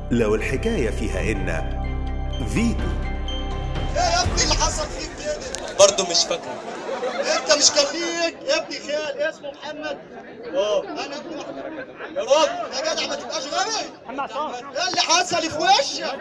لو الحكاية فيها إن فيتو ايه يا ابني اللي حصل فيك كده؟ برضه مش فاكره انت مش كان ليك ابني خال اسمه محمد؟ اه انا ابني محمد يا راجل يا جدع ما تبقاش غبي ايه اللي حصل في وشك؟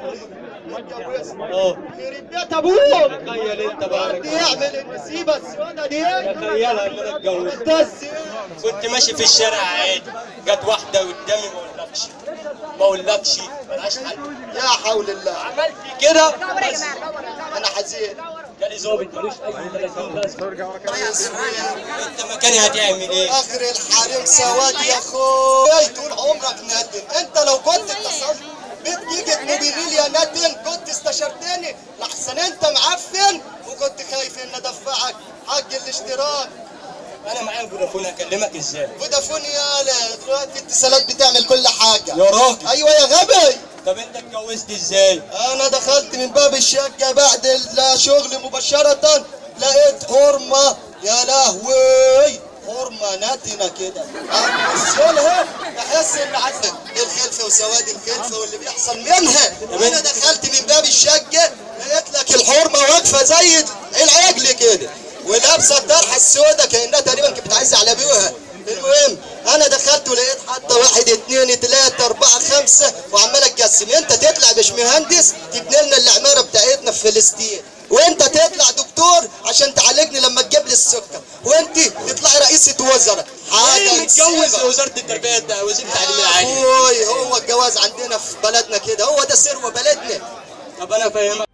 اه يخرب بيت ابوك تخيل انت بقى دي يعمل المصيبه السوداء دي تخيلها ان انا اتجوزت انت ازاي؟ كنت ماشي في الشارع عادي جت واحده قدامي ما اقولكش ما اقولكش ملهاش حل يا حول الله عملت كده بس انا حزين جالي ظابط ملوش اي 30 لازمه انت مكاني هتعمل ايه؟ اخر الحريم سواد يا اخوي طول عمرك ندم انت لو كنت اتصلت بتيجي موبينيل يا ندم كنت استشرتني لحسن انت معفن وكنت خايف ان ادفعك حق الاشتراك انا معايا فودافون اكلمك ازاي؟ فودافون يالا دلوقتي اتصالات بتعمل كل حاجه يا راجل ايوه يا غبي طب انت اتجوزت ازاي؟ انا دخلت من باب الشقه بعد الشغل مباشره لقيت حرمه يا لهوي حرمه نتنه كده ابص لها احس ان عسل الخلفه وسواد الخلفه واللي بيحصل منها انا دخلت من باب الشقه لقيت لك الحرمه واقفه زي العجل كده ولابسه الطرحه السوداء كانها تقريبا كانت عايزه على ابوها المهم انا دخلت ولقيت حتى واحد اتنين تلاته اربعه خمسه وعمال اتقسم انت تطلع باش مهندس تبني لنا العماره بتاعتنا في فلسطين وانت تطلع دكتور عشان تعالجني لما تجيب لي السكر وانت تطلعي رئيسه وزراء حاجه ايه متجوز نسيبة. وزاره التربيه ده وزير التعليم العالي اخوي هو الجواز عندنا في بلدنا كده هو ده سر بلدنا طب انا فاهمك